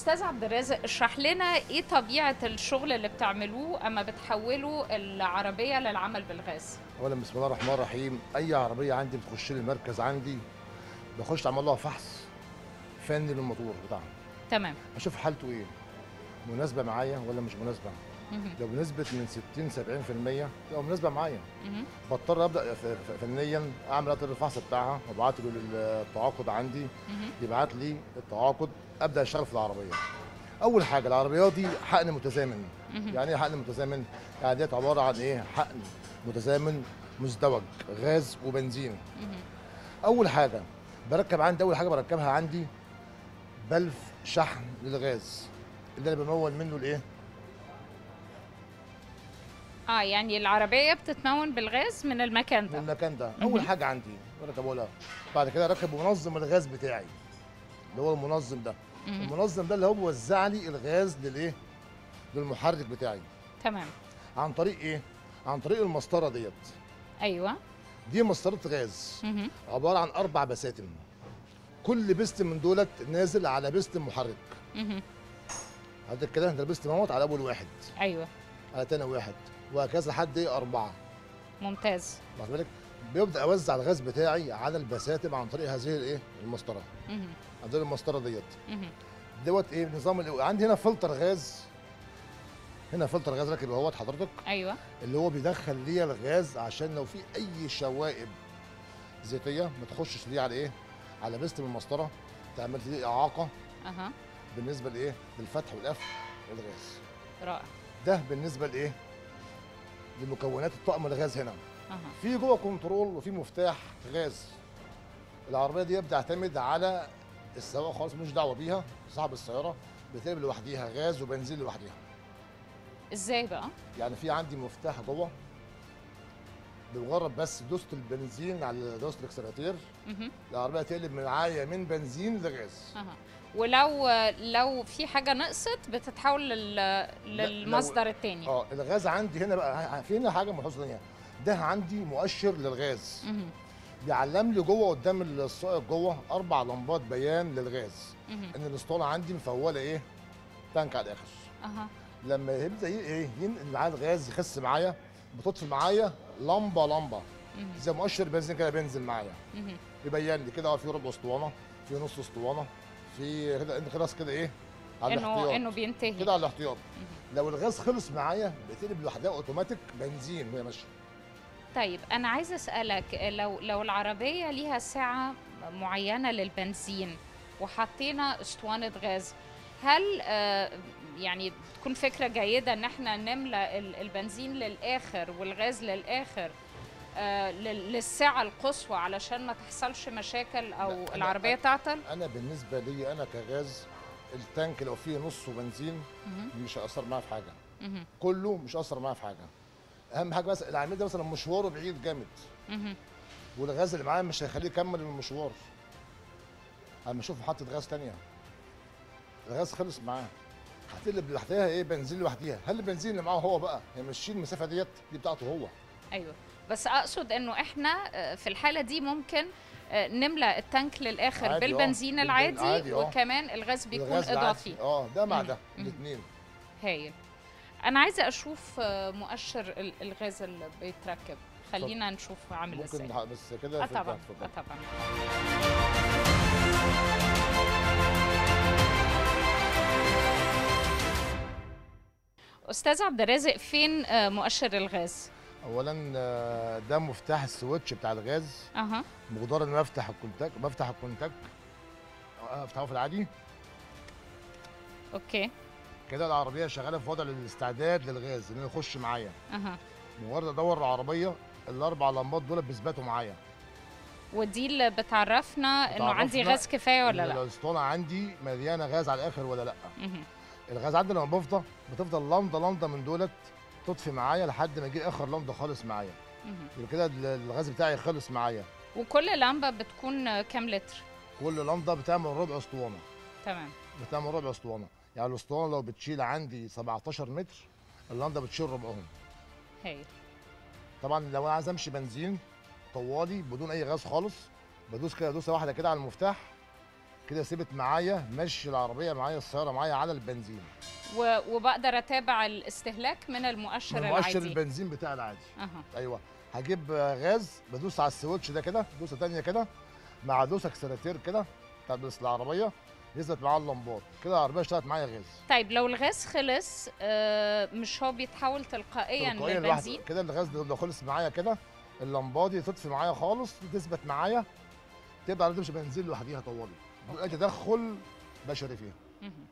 استاذ عبد الرازق اشرح لنا ايه طبيعه الشغل اللي بتعملوه اما بتحولوا العربيه للعمل بالغاز اولا بسم الله الرحمن الرحيم اي عربيه عندي بتخش لي المركز عندي بخش اعمل لها فحص فني للموتور بتاعها تمام اشوف حالته ايه مناسبه معايا ولا مش مناسبه مهم. لو بنسبه من 60 70% لو مناسبه معايا مهم. بضطر ابدا ف- ف- فنيا اعمل قطر الفحص بتاعها وابعت له للتعاقد عندي مهم. يبعت لي التعاقد ابدا اشتغل في العربيه اول حاجه العربيات دي حقن متزامن مهم. يعني ايه حقن متزامن يعني ديت عباره عن ايه حقن متزامن مزدوج غاز وبنزين مهم. اول حاجه بركب عندي اول حاجه بركبها عندي بلف شحن للغاز اللي انا بمول منه الايه اه يعني العربيه بتتمون بالغاز من المكان من ده المكان ده اول مهم. حاجه عندي بركبه لها بعد كده اركب منظم الغاز بتاعي اللي هو المنظم ده مهم. المنظم ده اللي هو بيوزع لي الغاز للايه للمحرك بتاعي تمام عن طريق ايه عن طريق المسطره ديت ايوه دي مسطره غاز مهم. عباره عن اربع بساتم كل بست من دولت نازل على بست محرك مهم. عندك كده انت لبست موت على اول واحد ايوه على تاني واحد وهكذا لحد ايه اربعه ممتاز واخد بالك بيبدا اوزع الغاز بتاعي على البساتم عن طريق هذه الايه المسطره مهم. عن طريق المسطره ديت مهم. دوت ايه نظام ال- عندي هنا فلتر غاز هنا فلتر غاز راكب اهوت حضرتك ايوه اللي هو بيدخل ليا الغاز عشان لو في اي شوائب زيتيه ما تخشش ليه على ايه على بستم المسطره تعمل لي اعاقه اها بالنسبه لايه للفتح والقفل الغاز رائع ده بالنسبه لايه لمكونات الطقم الغاز هنا اها في جوه كنترول وفي مفتاح غاز العربيه دي بتعتمد على السواق خالص مش دعوه بيها صاحب السياره بتقلب لوحديها غاز وبنزين لوحديها ازاي بقى يعني في عندي مفتاح جوه بمجرد بس دوست البنزين على دوست الاكسلراتير مهم. العربيه تقلب معايا من بنزين لغاز اها ولو لو في حاجه نقصت بتتحول لل... للمصدر الثاني اه الغاز عندي هنا بقى في هنا حاجه ملحوظه ثانيه ده عندي مؤشر للغاز مهم. بيعلم لي جوه قدام السائق جوه اربع لمبات بيان للغاز مهم. ان الاسطوانه عندي مفوله ايه تانك على الاخر اها لما يبدا ي- ايه ينقل معايا الغاز يخس معايا بتطفي معايا لمبه لمبه مهم. زي مؤشر بنزين كده بينزل معايا مهم. يبين لي كده اه في ربع اسطوانه في نص اسطوانه في كده انت خلاص كده ايه على انه الاحتياط انه بينتهي كده على الاحتياط لو الغاز خلص معايا بتقلب لوحدها اوتوماتيك بنزين وهي ماشيه طيب انا عايزه اسالك لو لو العربيه ليها سعه معينه للبنزين وحطينا اسطوانه غاز هل آه، يعني تكون فكره جيده ان احنا نملى ال- البنزين للاخر والغاز للاخر آه، لل- للسعه القصوى علشان ما تحصلش مشاكل او لا، أنا- العربيه تعطل انا بالنسبه لي انا كغاز التانك لو فيه نصه بنزين مهم. مش هيأثر معايا في حاجه مهم. كله مش هيأثر معايا في حاجه اهم حاجه بس العميل ده مثلا مشواره بعيد جامد مهم. والغاز اللي معاه مش هيخليه يكمل المشوار اما اشوف محطه غاز تانية الغاز خلص معاه هتقلب لوحدها ايه بنزين لوحديها هل البنزين اللي معاه هو بقى هيمشي المسافه ديت دي بتاعته هو ايوه بس اقصد انه احنا آه، في الحاله دي ممكن آه، نملى التانك للاخر عادي، آه. بالبنزين بالبن- العادي عادي، آه. وكمان الغاز بيكون الغاز العادي. اضافي اه ده مع مم. ده مم. الاثنين هايل انا عايزه اشوف آه، مؤشر ال- الغاز اللي بيتركب خلينا نشوف عامل ازاي ممكن نح- بس كده اه في طبعا اتفضل. اه طبعا استاذ عبد الرازق فين آه، مؤشر الغاز اولا آه، ده مفتاح السويتش بتاع الغاز اها مقدار ان انا افتح الكونتاك بفتح الكونتاك افتحه في العادي اوكي كده العربيه شغاله في وضع الاستعداد للغاز انه يخش معايا اها مجرد ادور العربيه الاربع لمبات دول بيثبتوا معايا ودي اللي بتعرفنا انه عندي بتعرفنا غاز كفايه ولا إن لا الاسطوانه عندي مليانه غاز على الاخر ولا لا مهم. الغاز عندي لما بفضى بتفضل لمضه لمضه من دولت تطفي معايا لحد ما يجي اخر لمضه خالص معايا مهم. يبقى كده ال- الغاز بتاعي خلص معايا وكل لمبه بتكون آه، كام لتر كل لمضه بتعمل ربع اسطوانه تمام بتعمل ربع اسطوانه يعني الاسطوانه لو بتشيل عندي 17 متر اللمضه بتشيل ربعهم هايل طبعا لو انا عايز امشي بنزين طوالي بدون اي غاز خالص بدوس كده دوسه واحده كده على المفتاح كده ثبت معايا مشي العربيه معايا السياره معايا على البنزين و- وبقدر اتابع الاستهلاك من المؤشر من مؤشر العادي البنزين بتاع العادي اها ايوه هجيب آه، غاز بدوس على السويتش ده كده دوسه تانية كده مع دوسه اكسلاتير كده بتاع بس العربيه يثبت معايا اللمبات كده العربيه اشتغلت معايا غاز طيب لو الغاز خلص آه، مش هو بيتحول تلقائيا تلقائيا للبنزين لوحده كده الغاز ده لو خلص معايا كده اللمبات دي تطفي معايا خالص تثبت معايا تبقى على تمشي بنزين لوحديها طوالي بدون اي تدخل بشري فيها مهم.